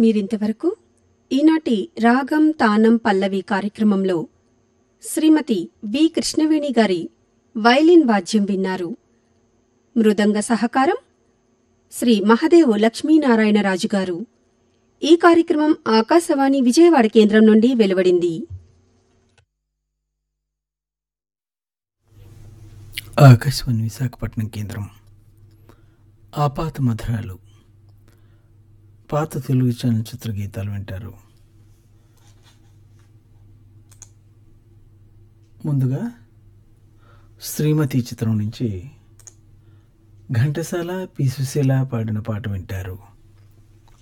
మీరింతవరకు ఈనాటి రాగం తానం పల్లవి కార్యక్రమంలో శ్రీమతి వి కృష్ణవేణి గారి వైలిన్ వాద్యం విన్నారు మృదంగ సహకారం శ్రీ మహదేవు లక్ష్మీనారాయణరాజు గారు ఈ కార్యక్రమం ఆకాశవాణి విజయవాడ కేంద్రం నుండి వెలువడింది ఆకాశవాణి విశాఖపట్నం కేంద్రం ఆపాత మధురాలు పాత తెలుగు చలనచిత్ర గీతాలు వింటారు ముందుగా శ్రీమతి చిత్రం నుంచి ఘంటసాల పి సుశీల పాడిన పాట వింటారు